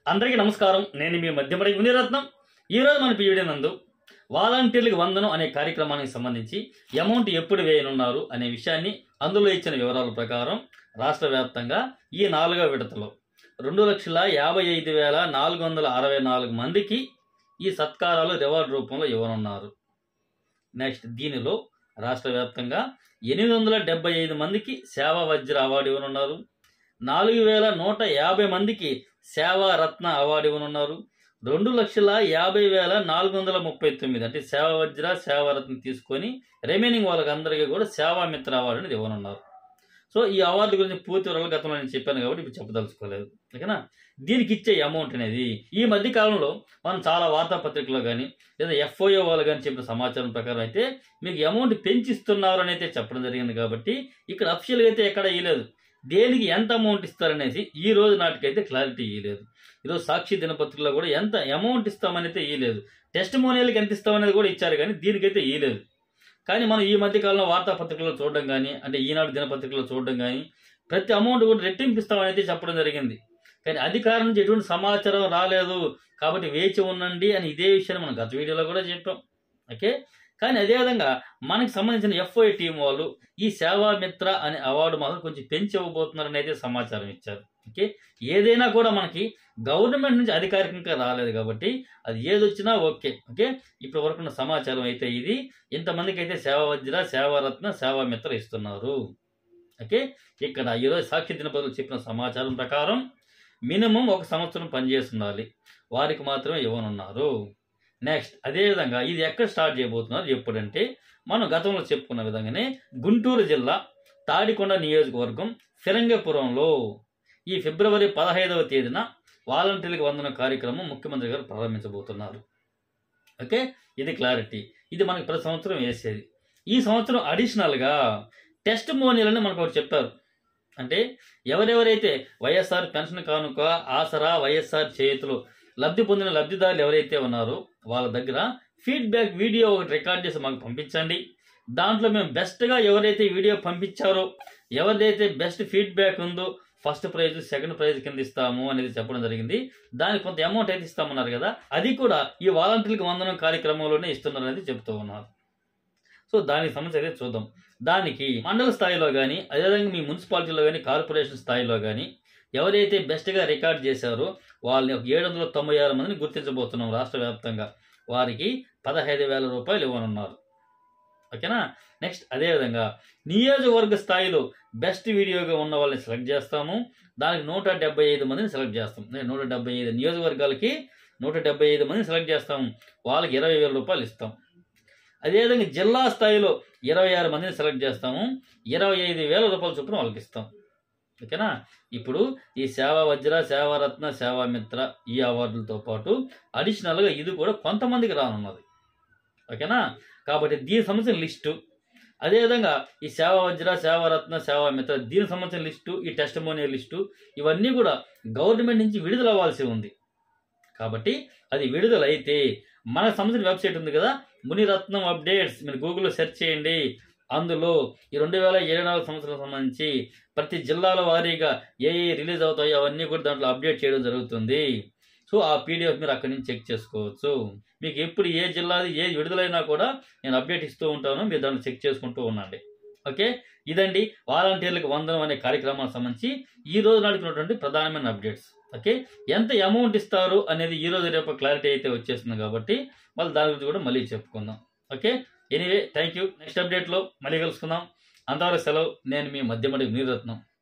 అందరికీ నమస్కారం నేను మీ మధ్యమడి మునిరత్నం ఈరోజు మన వీడియో నందు వాలంటీర్లకు వందనం అనే కార్యక్రమానికి సంబంధించి అమౌంట్ ఎప్పుడు వేయనున్నారు అనే విషయాన్ని అందులో ఇచ్చిన వివరాల ప్రకారం రాష్ట్ర వ్యాప్తంగా ఈ నాలుగో విడతలో రెండు లక్షల యాభై ఐదు వేల నాలుగు వందల అరవై నాలుగు మందికి ఈ సత్కారాలు రివార్డ్ రూపంలో ఇవ్వనున్నారు నెక్స్ట్ దీనిలో రాష్ట్ర వ్యాప్తంగా ఎనిమిది వందల డెబ్బై ఐదు మందికి సేవా వజ్ర అవార్డు ఇవ్వనున్నారు నాలుగు వేల నూట యాభై మందికి సేవా రత్న అవార్డు ఇవ్వనున్నారు రెండు లక్షల యాభై వేల నాలుగు వందల ముప్పై తొమ్మిది అంటే సేవా వజ్ర సేవా రత్న తీసుకొని రిమైనింగ్ వాళ్ళకి అందరికీ కూడా సేవా మిత్ర అవార్డు అనేది ఇవ్వనున్నారు సో ఈ అవార్డు గురించి పూర్తి వివరాలు గతంలో నేను చెప్పాను కాబట్టి ఇప్పుడు చెప్పదలుచుకోలేదు ఓకేనా దీనికి ఇచ్చే అమౌంట్ అనేది ఈ మధ్య కాలంలో మనం చాలా వార్తాపత్రికలో కానీ లేదా ఎఫ్ఓఏ వాళ్ళు కానీ చెప్పిన సమాచారం ప్రకారం అయితే మీకు అమౌంట్ పెంచిస్తున్నారు అని అయితే చెప్పడం జరిగింది కాబట్టి ఇక్కడ అఫిషియల్గా అయితే ఎక్కడ ఇవ్వలేదు దేనికి ఎంత అమౌంట్ ఇస్తారనేసి ఈ రోజు నాటికైతే క్లారిటీ ఇవ్వలేదు ఈరోజు సాక్షి దినపత్రికలో కూడా ఎంత అమౌంట్ ఇస్తామని అయితే ఇవ్వలేదు టెస్ట్ మోనియల్కి ఎంత ఇస్తామనేది కూడా ఇచ్చారు కానీ దీనికైతే ఇవ్వలేదు కానీ మనం ఈ మధ్య కాలంలో వార్తాపత్రికలో చూడడం కానీ అంటే ఈనాడు దినపత్రికలో చూడడం కానీ ప్రతి అమౌంట్ కూడా రెట్టింపిస్తామని అయితే చెప్పడం జరిగింది కానీ అధికారం నుంచి ఎటువంటి సమాచారం రాలేదు కాబట్టి వేచి ఉండండి అని ఇదే విషయాన్ని మనం గత వీడియోలో కూడా చెప్పాం ఓకే కానీ అదేవిధంగా మనకి సంబంధించిన ఎఫ్ఐ టీం వాళ్ళు ఈ సేవా మిత్ర అనే అవార్డు మాత్రం కొంచెం పెంచి ఇవ్వబోతున్నారని అయితే సమాచారం ఇచ్చారు ఓకే ఏదైనా కూడా మనకి గవర్నమెంట్ నుంచి అధికారికంగా రాలేదు కాబట్టి అది ఏది వచ్చినా ఓకే ఓకే ఇప్పటి వరకు ఉన్న సమాచారం అయితే ఇది ఇంతమందికి అయితే సేవా వజ్ర సేవారత్న సేవా మిత్ర ఇస్తున్నారు ఓకే ఇక్కడ ఈరోజు సాక్షి దినపత్రికలు చెప్పిన సమాచారం ప్రకారం మినిమం ఒక సంవత్సరం పనిచేస్తుండాలి వారికి మాత్రమే ఇవ్వనున్నారు నెక్స్ట్ అదేవిధంగా ఇది ఎక్కడ స్టార్ట్ చేయబోతున్నారు ఎప్పుడంటే మనం గతంలో చెప్పుకున్న విధంగానే గుంటూరు జిల్లా తాడికొండ నియోజకవర్గం ఫిరంగపురంలో ఈ ఫిబ్రవరి పదహైదవ తేదీన వాలంటీర్లకు వందన కార్యక్రమం ముఖ్యమంత్రి గారు ప్రారంభించబోతున్నారు ఓకే ఇది క్లారిటీ ఇది మనకి ప్రతి సంవత్సరం వేసేది ఈ సంవత్సరం అడిషనల్గా టెస్ట్ మోనియలని మనకు ఒకటి చెప్పారు అంటే ఎవరెవరైతే వైఎస్ఆర్ పెన్షన్ కానుక ఆసరా వైఎస్ఆర్ చేతులు లబ్ధి పొందిన లబ్ధిదారులు ఎవరైతే ఉన్నారో వాళ్ళ దగ్గర ఫీడ్బ్యాక్ వీడియో ఒకటి రికార్డ్ చేసి మాకు పంపించండి దాంట్లో మేము బెస్ట్గా ఎవరైతే వీడియో పంపించారో ఎవరిదైతే బెస్ట్ ఫీడ్బ్యాక్ ఉందో ఫస్ట్ ప్రైజ్ సెకండ్ ప్రైజ్ కింద ఇస్తాము అనేది చెప్పడం జరిగింది దానికి కొంత అమౌంట్ అయితే ఇస్తామన్నారు కదా అది కూడా ఈ వాలంటీర్లకు వందనం కార్యక్రమంలోనే ఇస్తున్నారు అనేది చెప్తూ ఉన్నారు సో దానికి సంబంధించి అయితే చూద్దాం దానికి మండల స్థాయిలో కానీ అదేవిధంగా మీ మున్సిపాలిటీలో కానీ కార్పొరేషన్ స్థాయిలో కానీ ఎవరైతే బెస్ట్గా రికార్డ్ చేశారో వాళ్ళని ఒక ఏడు వందల తొంభై ఆరు మందిని గుర్తించబోతున్నాం రాష్ట్ర వ్యాప్తంగా వారికి పదహైదు వేల రూపాయలు ఇవ్వనున్నారు ఓకేనా నెక్స్ట్ అదేవిధంగా నియోజకవర్గ స్థాయిలో బెస్ట్ వీడియోగా ఉన్న వాళ్ళని సెలెక్ట్ చేస్తాము దానికి నూట డెబ్బై ఐదు మందిని సెలెక్ట్ చేస్తాం నేను నూట డెబ్బై ఐదు నియోజకవర్గాలకి నూట డెబ్బై ఐదు మందిని సెలెక్ట్ చేస్తాం వాళ్ళకి ఇరవై వేల రూపాయలు ఇస్తాం అదేవిధంగా జిల్లా స్థాయిలో ఇరవై ఆరు మందిని సెలెక్ట్ చేస్తాము ఇరవై ఐదు వేల రూపాయల చొప్పున వాళ్ళకి ఇస్తాం ఓకేనా ఇప్పుడు ఈ సేవా వజ్ర సేవారత్న సేవా మిత్ర ఈ అవార్డులతో పాటు అడిషనల్గా ఇది కూడా కొంతమందికి రానున్నది ఓకేనా కాబట్టి దీనికి సంబంధించిన లిస్టు అదేవిధంగా ఈ సేవా వజ్ర సేవారత్న సేవా మిత్ర దీనికి సంబంధించిన లిస్టు ఈ టెస్టమోనియల్ లిస్టు ఇవన్నీ కూడా గవర్నమెంట్ నుంచి విడుదల అవ్వాల్సి ఉంది కాబట్టి అది విడుదలైతే మనకు సంబంధించిన వెబ్సైట్ ఉంది కదా మునిరత్నం అప్డేట్స్ మీరు గూగుల్లో సెర్చ్ చేయండి అందులో ఈ రెండు వేల ఇరవై నాలుగు సంవత్సరం సంబంధించి ప్రతి జిల్లాల వారీగా ఏ ఏ రిలీజ్ అవుతాయో అవన్నీ కూడా దాంట్లో అప్డేట్ చేయడం జరుగుతుంది సో ఆ పీడిఎఫ్ మీరు అక్కడి నుంచి చెక్ చేసుకోవచ్చు మీకు ఎప్పుడు ఏ జిల్లాది ఏ విడుదలైనా కూడా నేను అప్డేట్ ఇస్తూ ఉంటాను మీరు దాన్ని చెక్ చేసుకుంటూ ఉండండి ఓకే ఇదండి వాలంటీర్లకు వందనం అనే కార్యక్రమానికి సంబంధించి ఈ రోజు నడుపుతున్నటువంటి ప్రధానమైన అప్డేట్స్ ఓకే ఎంత అమౌంట్ ఇస్తారు అనేది ఈ రోజు రేపు క్లారిటీ అయితే వచ్చేస్తుంది కాబట్టి మళ్ళీ దాని గురించి కూడా మళ్ళీ చెప్పుకుందాం okay anyway thank you next అప్డేట్లో మళ్ళీ కలుసుకుందాం అంతవరకు సెలవు నేను మీ మధ్యమడి నీరత్నం